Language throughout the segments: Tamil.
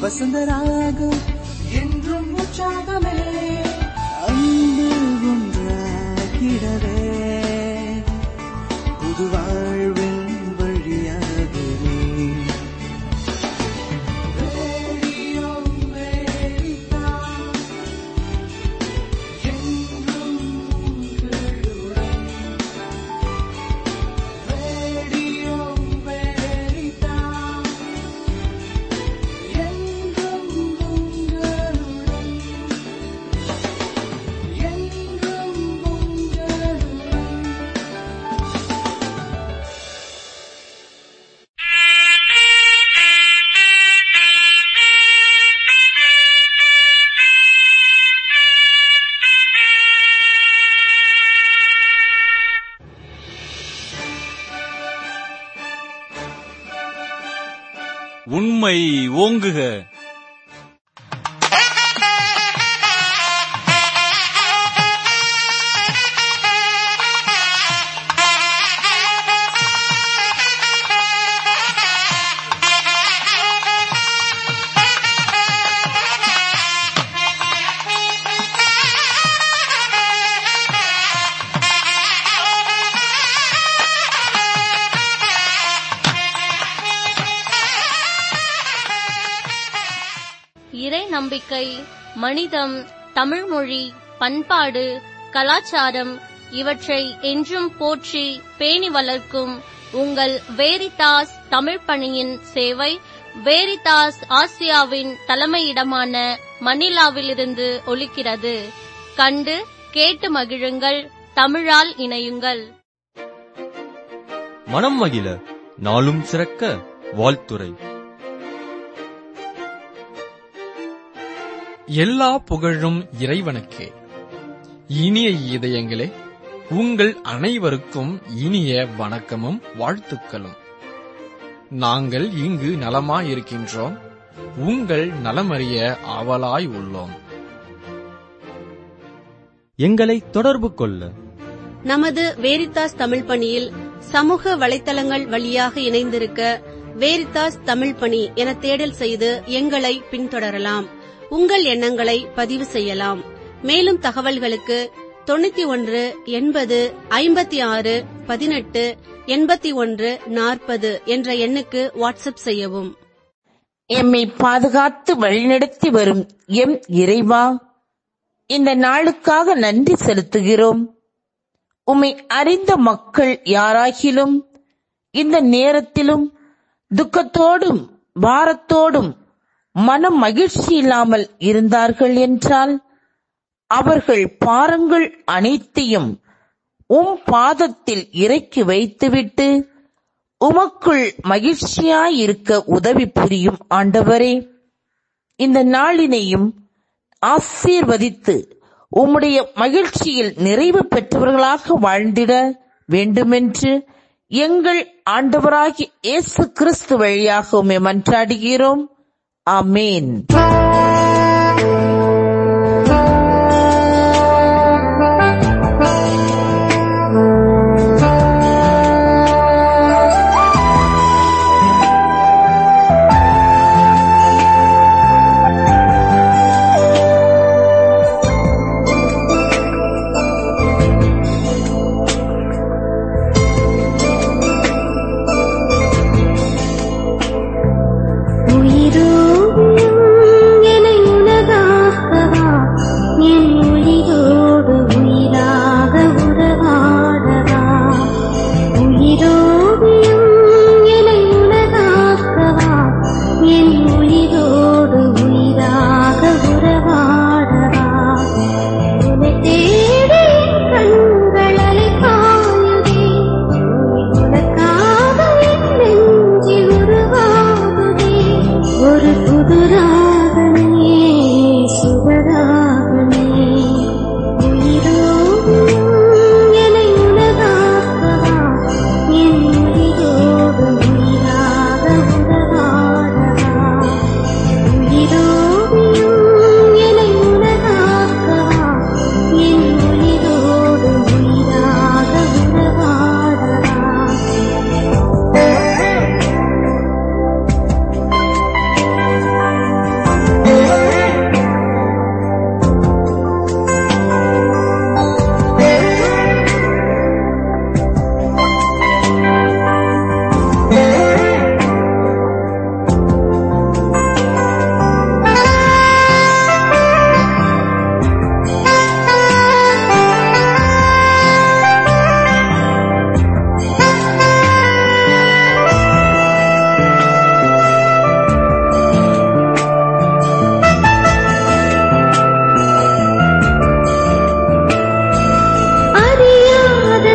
வசந்தராகம் என்றும் உற்சாகமே அன்பு ஒன்றாகிடவே புது வாழ்வின் வழியாகவே ரேடியோ அமெரிக்கா, என்றும் உங்களுடன். ரேடியோ அமெரிக்கா, என்றும் உங்களுடன். என்றும் உங்களுடன். உண்மை ஓங்குக இறை நம்பிக்கை மனிதம் தமிழ்மொழி பண்பாடு கலாச்சாரம் இவற்றை என்றும் போற்றி பேணி வளர்க்கும் உங்கள் வேரிதாஸ் தமிழ் பணியின் சேவை வேரிதாஸ் ஆசியாவின் தலைமையிடமான மணிலாவிலிருந்து ஒலிக்கிறது கண்டு கேட்டு மகிழுங்கள் தமிழால் இணையுங்கள் மனம் மகிழ நாளும் சிறக்க வாழ்த்துரை எல்லா புகழும் இறைவனுக்கே இனிய இதயங்களே உங்கள் அனைவருக்கும் இனிய வணக்கமும் வாழ்த்துக்களும் நாங்கள் இங்கு நலமாயிருக்கின்றோம் உங்கள் நலமறிய ஆவலாய் உள்ளோம் எங்களை தொடர்பு கொள்ள நமது வேரித்தாஸ் தமிழ் பணியில் சமூக வலைத்தளங்கள் வழியாக இணைந்திருக்க வேரித்தாஸ் தமிழ் பணி என தேடல் செய்து எங்களை பின்தொடரலாம் உங்கள் எண்ணங்களை பதிவு செய்யலாம் மேலும் தகவல்களுக்கு தொண்ணூத்தி ஒன்று எண்பது ஐம்பத்தி ஆறு பதினெட்டு எண்பத்தி ஒன்று நாற்பது என்ற எண்ணுக்கு வாட்ஸ்அப் செய்யவும் எம்மை பாதுகாத்து வழிநடத்தி வரும் எம் இறைவா இந்த நாளுக்காக நன்றி செலுத்துகிறோம் உம்மை அறிந்த மக்கள் யாராகிலும் இந்த நேரத்திலும் துக்கத்தோடும் பாரத்தோடும் மன மகிழ்ச்சி இல்லாமல் இருந்தார்கள் என்றால் அவர்கள் பாரங்கள் அனைத்தையும் உம் பாதத்தில் இறக்கி வைத்துவிட்டு உமக்குள் மகிழ்ச்சியாயிருக்க உதவி புரியும் ஆண்டவரே இந்த நாளினையும் ஆசீர்வதித்து உம்முடைய மகிழ்ச்சியில் நிறைவு பெற்றவர்களாக வாழ்ந்திட வேண்டுமென்று எங்கள் ஆண்டவராகிய இயேசு கிறிஸ்து வழியாக உம்மை மன்றாடுகிறோம் ஆமேன் உயிரும்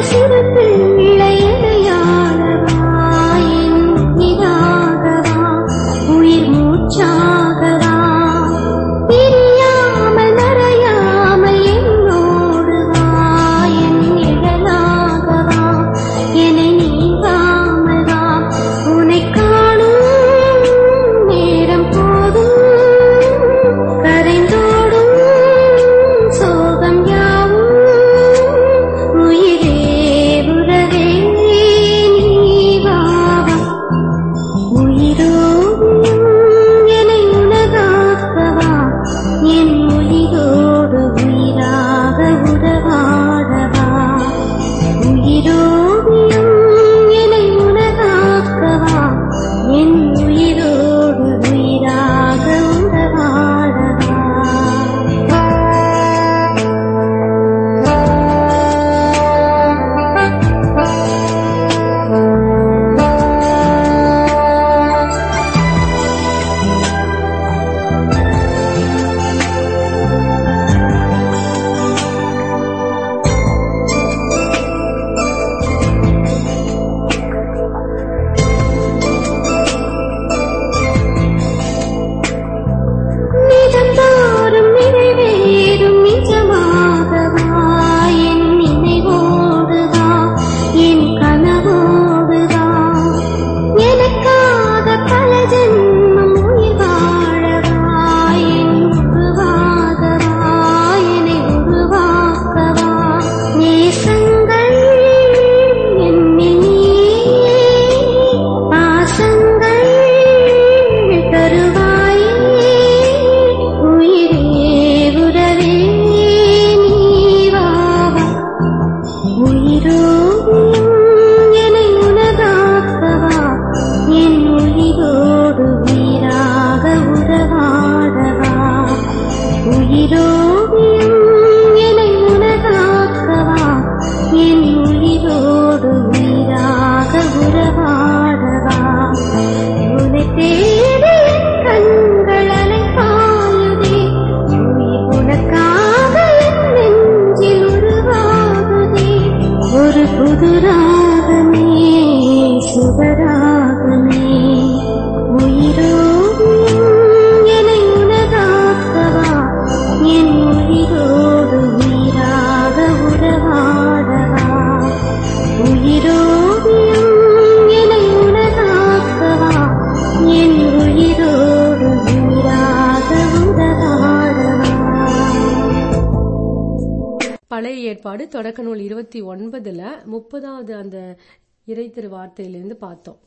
சிறு பிள்ளை இணையாகவா என் இதாகவா உயிர் மூச்சாகவா பிரியாமல் மறையாமல் என்னோடு வா என் நிழலாகவா என்னை நீங்காமல் வா உன்னை காணும் நேரம் போதும் கரைந்தோடும் சோகம் யாவும் உயிரே உறவே நீ வா உயிரோடும் என்னை உலகாக்கவா என் உயிரோடு உயிராக உறவாடவா உயிரோடும் என்னை உலகாக்கவா என் உயிரோடு உயிராக உறவாடவா நிதந்தோறும் நிறைவேறும் நிஜமாகவா என் நினைவோடு வா என் கனவோடு வா எனக்காக பல ஜென்மம் உயிர் வாழவா என் உருவாகவா என்னை உருவாக்கவா நேசங்கள் என்னில் நீயே பாசங்கள் தருவாயே உயிரே உறவே நீ வா உயிரோடும் என்னை உலகாக்கவா என் உயிரோடு உயிராக உறவாடவா உயிரோடும் என்னை உலகாக்கவா என் உயிரோடு உயிராக உறவாடவா உன்னை தேடி என் கண்கள் அலைப்பாயுதே உயிர் உனக்காக என் நெஞ்சில் உருவாகுதே ஒரு புது ராகமே சுபராகமே உயிரோடும் என்னை உலகாக்கவா என் உயிரோடு உயிராக உறவாடவா உயிரோடும் என்னை உலகாக்கவா என் உயிரோடு உயிராக உறவாடவா பழைய ஏற்பாடு தொடக்க நூல் இருபத்தி ஒன்பதுல முப்பதாவது அந்த இறை திரு வார்த்தையிலிருந்து பார்த்தோம்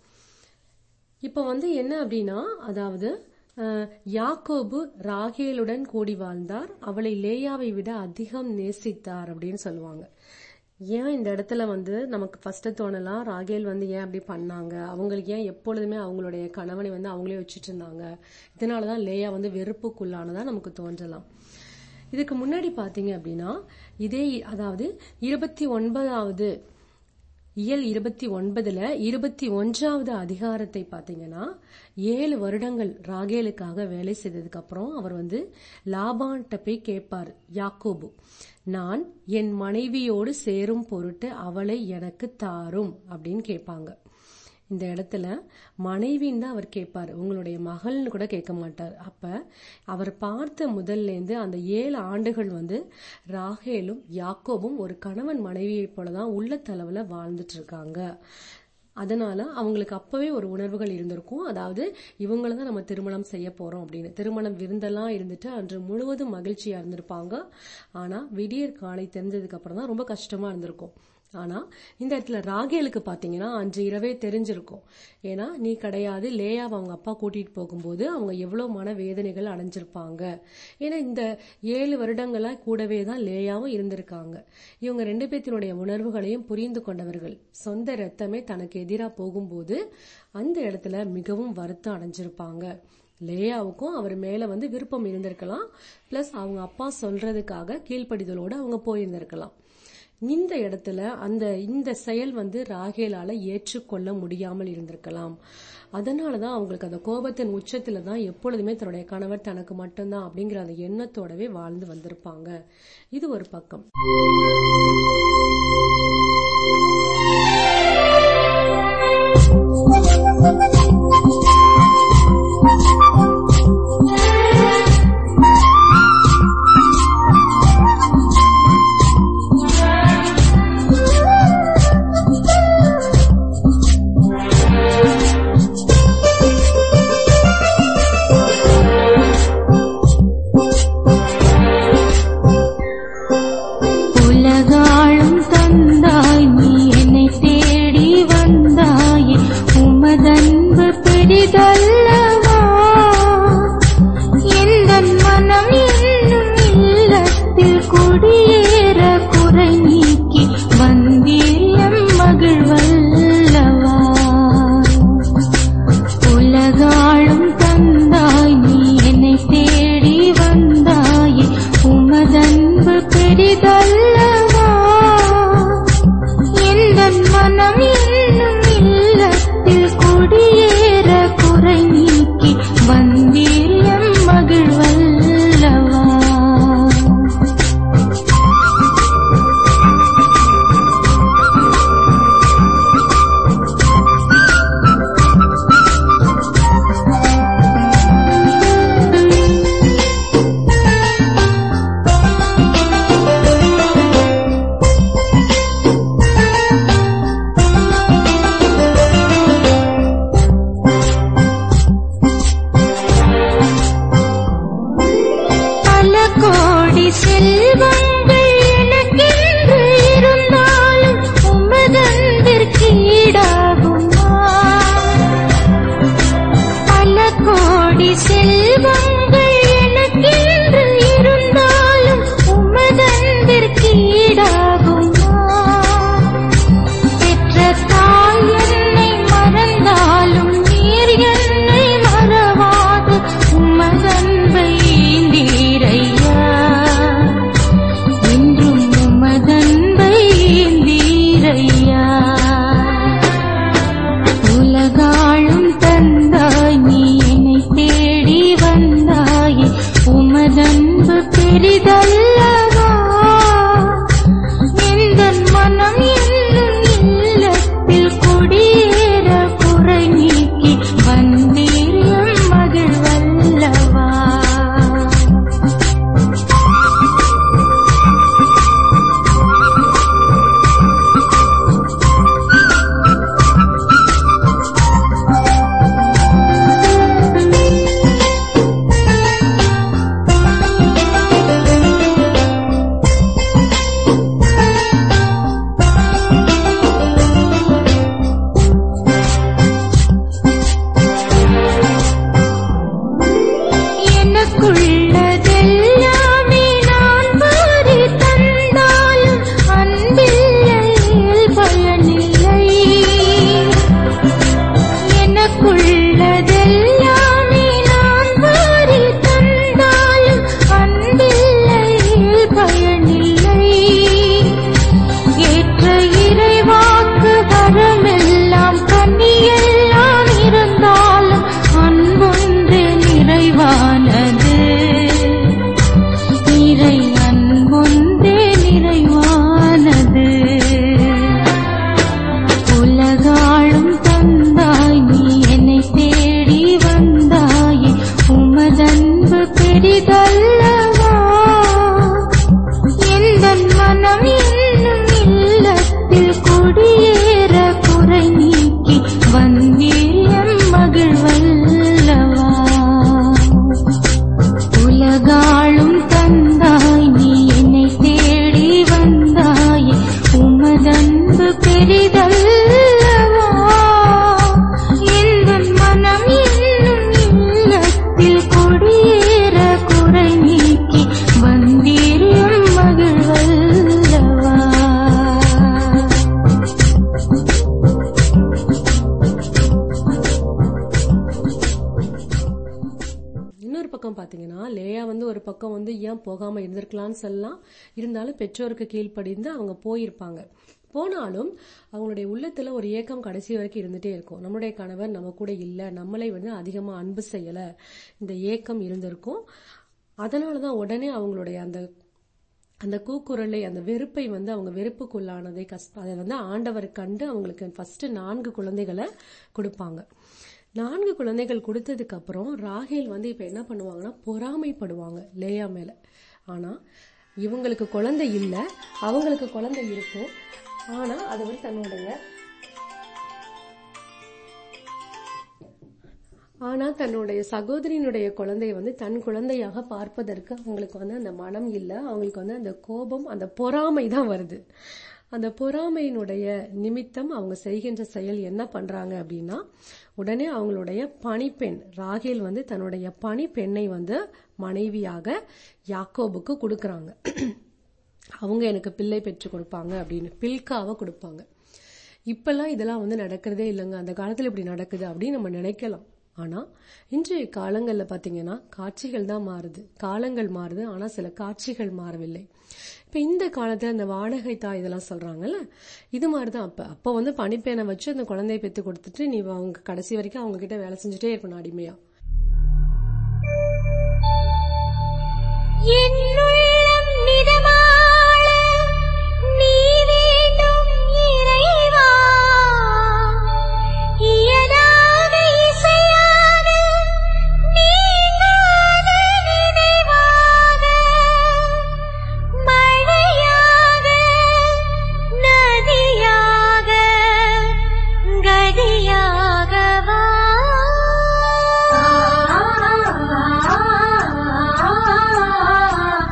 இப்போ வந்து என்ன அப்படின்னா அதாவது அஹ், யாக்கோபு ராகேலுடன் கூடி வாழ்ந்தார் அவளை லேயாவை விட அதிகம் நேசித்தார் அப்படின்னு சொல்லுவாங்க ஏன் இந்த இடத்துல வந்து நமக்கு ஃபர்ஸ்ட் தோணலாம் ராகேல் வந்து ஏன் அப்படி பண்ணாங்க அவங்களுக்கு ஏன் எப்பொழுதுமே அவங்களுடைய கணவனை வந்து அவங்களே வச்சுட்டு இருந்தாங்க இதனாலதான் லேயா வந்து வெறுப்புக்குள்ளானதா நமக்கு தோன்றலாம் இதுக்கு முன்னாடி பாத்தீங்க அப்படின்னா இதே அதாவது இருபத்தி ஒன்பதாவது இயல் இருபத்தி ஒன்பதுல இருபத்தி ஒன்றாவது அதிகாரத்தை பாத்தீங்கன்னா ஏழு வருடங்கள் ராகேலுக்காக வேலை செய்ததுக்கு அப்புறம் அவர் வந்து லாபான்ட்ட போய் கேட்பார் யாக்கோபு நான் என் மனைவியோடு சேரும் பொருட்டு அவளை எனக்கு தாரும் அப்படின்னு கேட்பாங்க இந்த இடத்துல மனைவின்னு தான் அவர் கேட்பார் உங்களுடைய மகள்னு கூட கேட்க மாட்டார் அப்ப அவர் பார்த்த முதல்ல இருந்து அந்த ஏழு ஆண்டுகள் வந்து ராகேலும் யாக்கோபும் ஒரு கணவன் மனைவியைப் போலதான் உள்ளத்தளவுல வாழ்ந்துட்டு இருக்காங்க அதனால அவங்களுக்கு அப்பவே ஒரு உணர்வுகள் இருந்திருக்கும் அதாவது இவங்கள தான் நம்ம திருமணம் செய்ய போறோம் அப்படின்னு திருமணம் விருந்தெல்லாம் இருந்துட்டு அன்று முழுவதும் மகிழ்ச்சியா இருந்திருப்பாங்க ஆனா விடியற் காலை தெரிஞ்சதுக்கு அப்புறம் தான் ரொம்ப கஷ்டமா இருந்திருக்கும் ஆனா இந்த இடத்துல ராகேலுக்கு பாத்தீங்கன்னா அன்று இரவே தெரிஞ்சிருக்கும் ஏன்னா நீ கிடையாது லேயாவை அவங்க அப்பா கூட்டிட்டு போகும்போது அவங்க எவ்வளவு மன வேதனைகள் அடைஞ்சிருப்பாங்க ஏன்னா இந்த ஏழு வருடங்களா கூடவே தான் லேயாவும் இருந்திருக்காங்க இவங்க ரெண்டு பேத்தினுடைய உணர்வுகளையும் புரிந்து கொண்டவர்கள் சொந்த ரத்தமே தனக்கு எதிரா போகும்போது அந்த இடத்துல மிகவும் வருத்தம் அடைஞ்சிருப்பாங்க லேயாவுக்கும் அவர் மேல வந்து விருப்பம் இருந்திருக்கலாம் பிளஸ் அவங்க அப்பா சொல்றதுக்காக கீழ்ப்படிதலோடு அவங்க போயிருந்திருக்கலாம் இந்த இடத்துல அந்த இந்த செயல் வந்து ராகேலால ஏற்றுக்கொள்ள முடியாமல் இருந்திருக்கலாம் அதனாலதான் அவங்களுக்கு அந்த கோபத்தின் உச்சத்துல தான் எப்பொழுதுமே தன்னுடைய கணவர் தனக்கு மட்டும்தான் அப்படிங்கிற அந்த எண்ணத்தோடவே வாழ்ந்து வந்திருப்பாங்க இது ஒரு பக்கம் கோடி செல்வங்கள் எனக்கென்று இருந்தாலும் உமதன்பிற்கு ஈடாகுமா பல கோடி செல்வங்கள் எனக்கென்று இருந்தாலும் உமதன்பிற்கு ஈடாகுமா பெற்ற தாய் என்னை மறந்தாலும் நீர் என்னை மறவாது உமதன்பை ஈந்தீரையா என்றும் உமதன்பை ஈந்தீரையா உலகாளும் தந்தாய் நீ என்னை தேடி வந்தாயே உமதன்பு பெரிதல்லவா எந்தன் மனம் என்னும் இல்லத்தில் குடியேற குறை நீக்கி வந்தீர் மகிழ்வல்லவா எனக்குள்ளதெல்லாமே நான் வாரி தந்தாலும் அன்பில்லையில் பயனில்லை எனக்குள்ளதெல்லாமே நான் வாரி தந்தாலும் அன்பில்லையில் பயனில்லை ஏற்ற இறைவாக்கு வரமெல்லாம் கண்ணியெல்லாம் இருந்தாலும் அன்பொன்று நிறைவானது இறை அன்பொன்றே நிறைவானது உலகாளும் தந்தாய் நீ என்னை தேடி வந்தாயே உமதன்பு பெரிதல்லவா எந்தன் மனம் என்னும் இல்லத்தில் குடியேற குறை நீக்கி வந்தீர் மகிழ்வல்லவா உலகாளும் தந்தாய் நீ என்னை தேடி வந்தாயே உமதன்பு பெரிதல்லவா எந்தன் மனம் என்னும் இல்லத்தில் குடியேற குறை நீக்கி வந்தீர் மகிழ்வல்லவா இன்னொரு பக்கம் பாத்தீங்கன்னா லேயா வந்து ஒரு பக்கம் வந்து ஏன் போகாம இருந்திருக்கலாம்னு சொல்லலாம் இருந்தாலும் பெற்றோருக்கு கீழ்ப்படிந்து அவங்க போயிருப்பாங்க போனாலும் அவங்களுடைய உள்ளத்துல ஒரு ஏக்கம் கடைசி வரைக்கும் இருந்துட்டே இருக்கும் நம்மளுடைய கணவர் நம்ம கூட இல்ல நம்மளை வந்து அதிகமா அன்பு செய்யல இந்த ஏக்கம் இருந்திருக்கும் அதனாலதான் உடனே அவங்களுடைய அந்த அந்த கூக்குரலை அந்த வெறுப்பை வந்து அவங்க வெறுப்புக்குள்ளானதை கஷ்ட அதை வந்து ஆண்டவர் கண்டு அவங்களுக்கு ஃபர்ஸ்ட் நான்கு குழந்தைகளை கொடுப்பாங்க நான்கு குழந்தைகள் கொடுத்ததுக்கு அப்புறம் ராகேல் வந்து இப்ப என்ன பண்ணுவாங்கன்னா பொறாமைப்படுவாங்க லேயா மேல ஆனா இவங்களுக்கு குழந்தை இல்ல அவங்களுக்கு குழந்தை இருக்கும் ஆனா அது வந்து தன்னுடைய ஆனா தன்னுடைய சகோதரியினுடைய குழந்தையை வந்து தன் குழந்தையாக பார்ப்பதற்கு அவங்களுக்கு வந்து அந்த மனம் இல்ல அவங்களுக்கு வந்து அந்த கோபம் அந்த பொறாமை தான் வருது அந்த பொறாமையினுடைய நிமித்தம் அவங்க செய்கின்ற செயல் என்ன பண்றாங்க அப்படின்னா உடனே அவங்களுடைய பணிப்பெண் ராகேல் வந்து தன்னுடைய பணிப்பெண்ணை வந்து மனைவியாக யாக்கோபுக்கு கொடுக்கறாங்க அவங்க எனக்கு பிள்ளை பெற்று கொடுப்பாங்க அப்படின்னு பில்காவை கொடுப்பாங்க இப்பெல்லாம் இதெல்லாம் வந்து நடக்கிறதே இல்லைங்க அந்த காலத்துல இப்படி நடக்குது அப்படின்னு நம்ம நினைக்கலாம் ஆனா இன்றைய காலங்கள்ல பாத்தீங்கன்னா காட்சிகள் தான் மாறுது காலங்கள் மாறுது ஆனா சில காட்சிகள் மாறவில்லை இப்ப இந்த காலத்துல இந்த வாடகை தாய் இதெல்லாம் சொல்றாங்கல்ல இது மாதிரிதான் அப்ப அப்ப வந்து பணிப்பெண்ணை வச்சு அந்த குழந்தையை பெத்து கொடுத்துட்டு நீ அவங்க கடைசி வரைக்கும் அவங்க கிட்ட வேலை செஞ்சுட்டே இருக்கணும் அடிமையா என்னுள்ளம் நிறமாள நீ வேண்டும் இறைவா இயலாத இசையாக நீங்காத நினைவாக மழையாக நதியாக கதியாக வா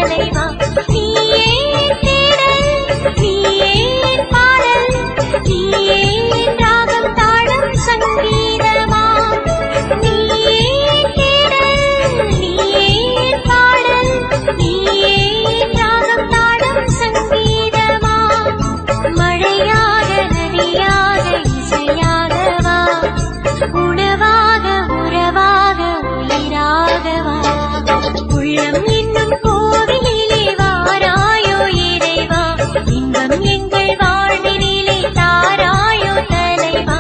தலைவா நீயே தேடல் நீயே பாடல் நீயே ராகம் தாளம் சங்கீதமா நீயே தேடல் நீயே பாடல் நீயே ராகம் தாளம் சங்கீதமா மழையாக நதியாக இசையாகவா உணவாக உறவாக உயிராகவா உள்ளம் இன்னும் கோவிலிலே வாராயோ இறைவா இன்பம் எங்கள் வாழ்வினிலே தாராயோ தலைவா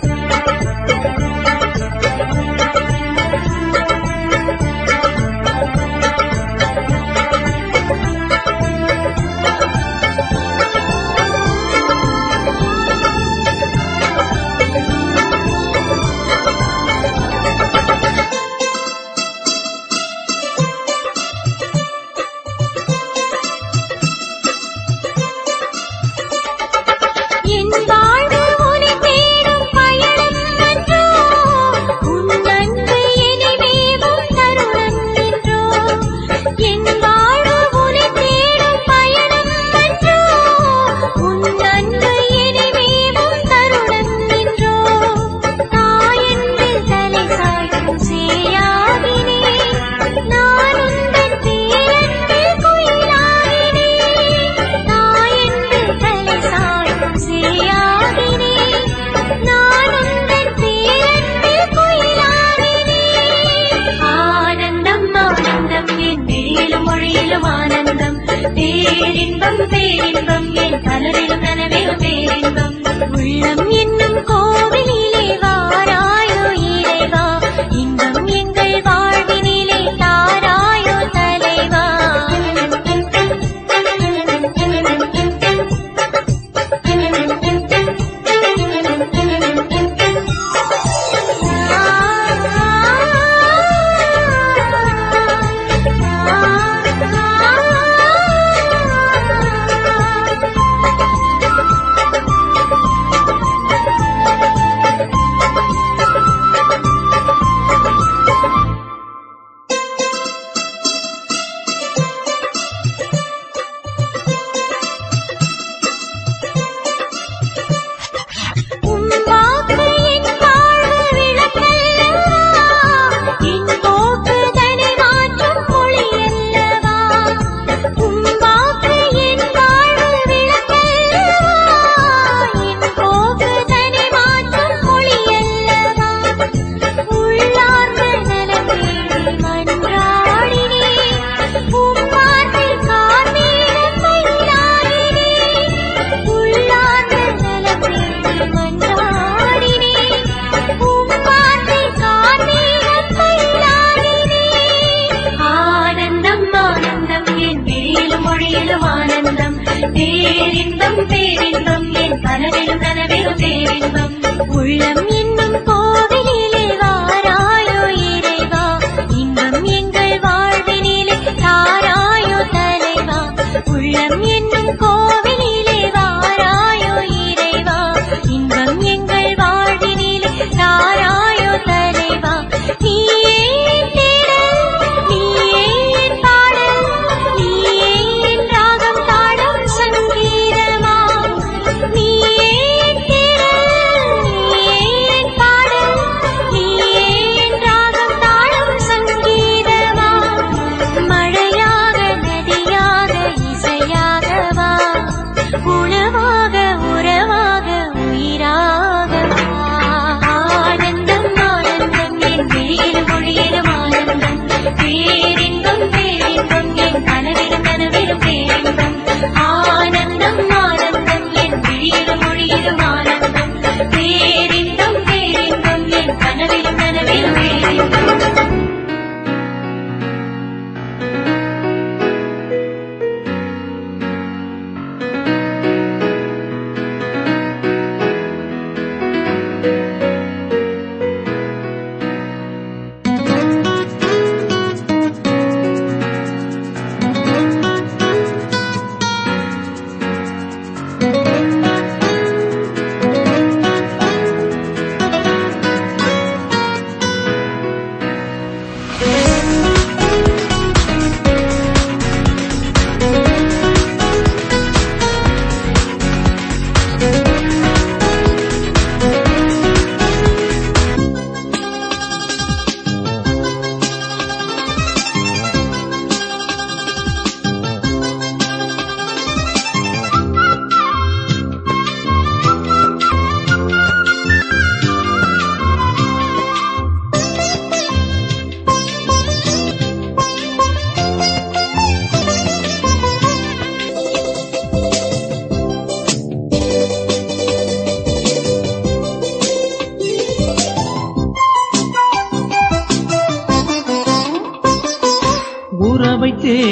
என் வாழ்வு உனை தேடும் பயணம் என்றோ உன் அன்பு இனிமேவும் தருணம் என்றோ என் வாழ்வு உனை தேடும் பயணம் என்றோ உன் அன்பு இனிமேவும் தருணம் என்றோ தாயென்று தலை சாய்க்கும் சேயாகினே நான் உந்தன் பேரன்பில் குயிலாகினே தாயென்று தலை சாய்க்கும் சேயாகினே நான் உந்தன் பேரன்பில் குயிலாகினே ஆனந்தம் ஆனந்தம் என் மேலும் மொழியிலும் ஆனந்தம் பேரின்பம் பேரின்பம் என் கனவிலும் நனவிலும் பேரின்பம் உள்ளம் என்னும் கோவிலிலே வாராயோ இறைவா இன்பம் எங்கள் வாழ்வினிலே தாராயோ தலைவா உன் வாக்கு என் வாழ்வு விளக்கல்லவா என் போக்கு தனை மாற்றும் மொழியல்லவா உன் வாக்கு என் வாழ்வு விளக்கல்லவா என் போக்கு தனை மாற்றும் மொழியல்லவா உள்ளார்ந்த நலமேடி மன்றாடினே உம் வார்த்தை கார்மேகம் மயிலாடினே உள்ளார்ந்த நலமேடி மன்றாடினே உம் வார்த்தை கார்மேகம் மயிலாடினே ஆனந்தம் ஆனந்தம் என் மேலும் மொழியிலும் ஆனந்தம் பேரின்பம் பேரின்பம் என் கனவிலும் கனவிலும் பேரின்பம் உள்ளம் என்னும் கோவிலிலே வாராயோ இறைவா இன்பம் எங்கள் வாழ்வினிலே தாராயோ தலைவா உள்ளம் என்னும் கோவிலிலே வாராயோ இறைவா இன்பம் எங்கள் வாழ்வினிலே தாராயோ தலைவா நீயே தேடல் நீயே பாடல் நீயே ராகம் தாடம் சங்கீதமா நீயே தேடல்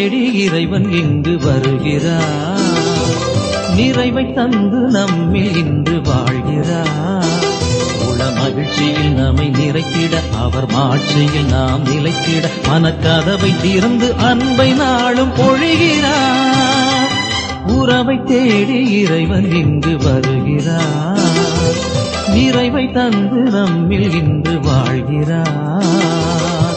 தேடி இறைவன் இங்கு வருகிறார் நிறைவை தந்து நம்மில் இன்று வாழ்கிறார் உள மகிழ்ச்சியில் நம்மை நிறைத்திட அவர் மாட்சியில் நாம் நிலைத்திட மனக்கதவை திறந்து அன்பை நாளும் பொழிகிறார் உறவை தேடி இறைவன் இங்கு வருகிறார் நிறைவை தந்து நம்மில் இன்று வாழ்கிறார்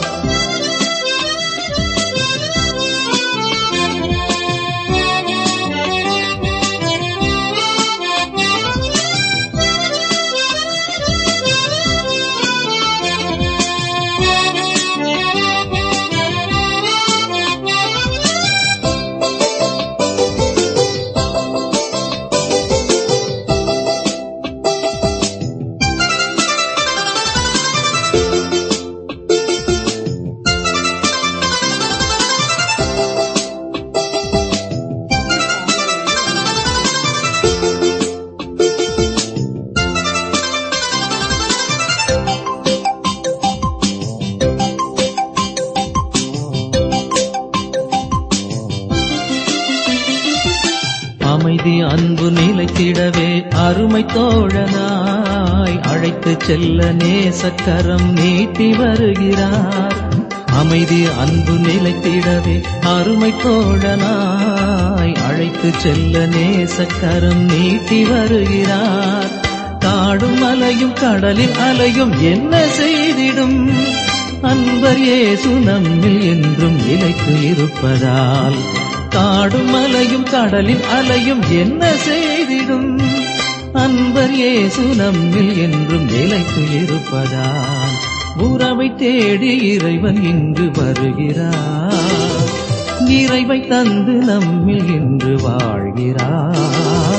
அமைதி அன்பு நிலைத்திடவே அருமை தோழனாய் அழைத்து செல்ல நேசக்கரம் நீட்டி வருகிறார் அமைதி அன்பு நிலைத்திடவே அருமை தோழனாய் அழைத்து செல்ல நேசக்கரம் நீட்டி வருகிறார் காடும் அலையும் கடலில் அலையும் என்ன செய்திடும் அன்பர் இயேசு நம்மில் என்றும் நிலைத்து இருப்பதால் காடும் அலையும் கடலின் அலையும் என்ன செய்திடும் அன்பர் இயேசு நம்மில் என்றும் நிலைத்து இருப்பதால் உறவை தேடி இறைவன் இங்கு வருகிறார் நிறைவை தந்து நம்மில் இன்று வாழ்கிறார்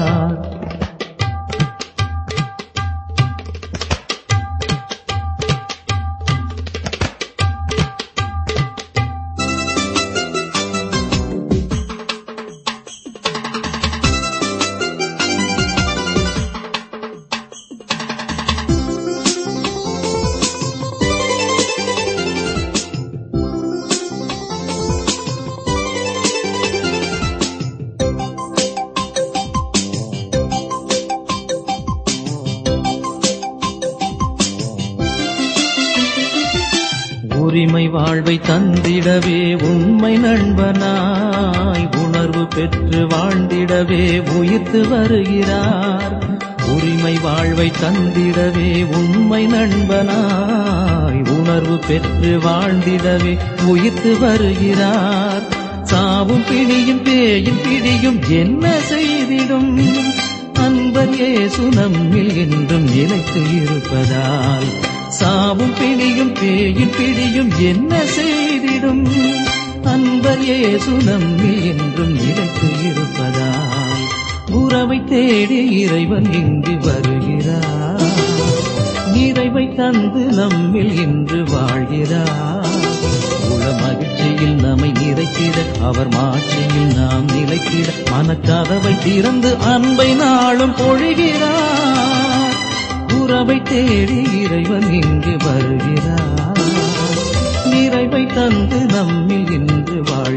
உரிமை வாழ்வை தந்திடவே உண்மை நண்பனாய் உணர்வு பெற்று வாழ்ந்திடவே உயிர்த்து வருகிறார் உரிமை வாழ்வை தந்திடவே உண்மை நண்பனாய் உணர்வு பெற்று வாழ்ந்திடவே உயிர்த்து வருகிறார் சாவும் பிடியும் பேயின் பிடியும் என்ன செய்திடும் அன்பர் இயேசு நம்மில் என்றும் நிலைத்து இருப்பதால் சாவும் பிடியும் பேயின் பிடியும் என்ன செய்திடும் அன்பர் இயேசு நம்மில் என்றும் நிலைத்து இருப்பதால் உறவை தேடி இறைவன் இங்கு வருகிறார் நிறைவை தந்து நம்மில் இன்று வாழ்கிறார் உள மகிழ்ச்சியில் நம்மை நிறைத்திட அவர் மாட்சியில் நாம் நிலைத்திட மனக்கதவை திறந்து அன்பை நாளும் பொழிகிறார் உறவை தேடி இறைவன் இங்கு வருகிறார் நிறைவை தந்து நம்மில் இன்று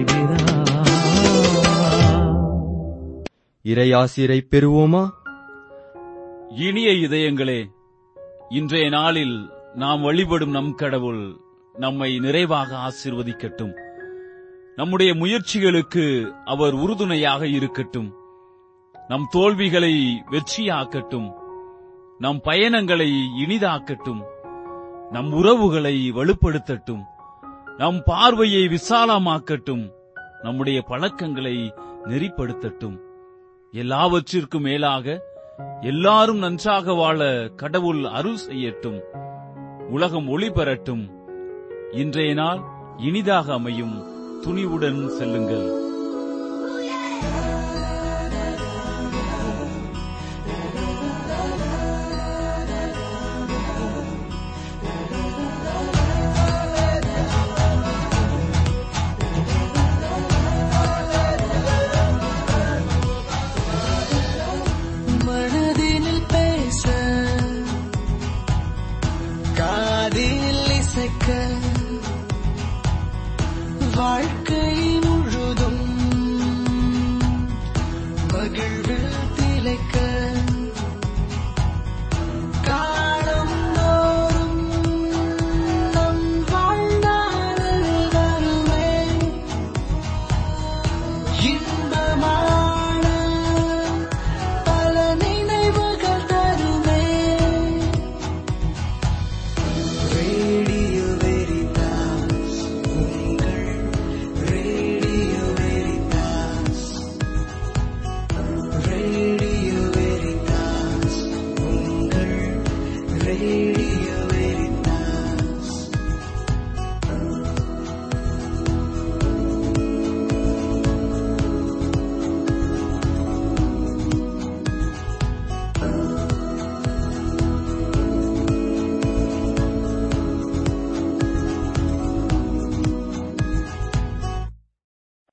வாழ்கிறார் இறையாசிரை பெறுவோமா இனிய இதயங்களே இன்றைய நாளில் நாம் வழிபடும் நம் கடவுள் நம்மை நிறைவாக ஆசீர்வதிக்கட்டும் நம்முடைய முயற்சிகளுக்கு அவர் உறுதுணையாக இருக்கட்டும் நம் தோல்விகளை வெற்றியாக்கட்டும் நம் பயணங்களை இனிதாக்கட்டும் நம் உறவுகளை வலுப்படுத்தட்டும் நம் பார்வையை விசாலமாக்கட்டும் நம்முடைய பழக்கங்களை நெறிப்படுத்தட்டும் எல்லாவற்றிற்கும் மேலாக எல்லாரும் நன்றாக வாழ கடவுள் அருள் செய்யட்டும் உலகம் ஒளி பெறட்டும் இன்றைய நாள் இனிதாக அமையும் துணிவுடன் செல்லுங்கள்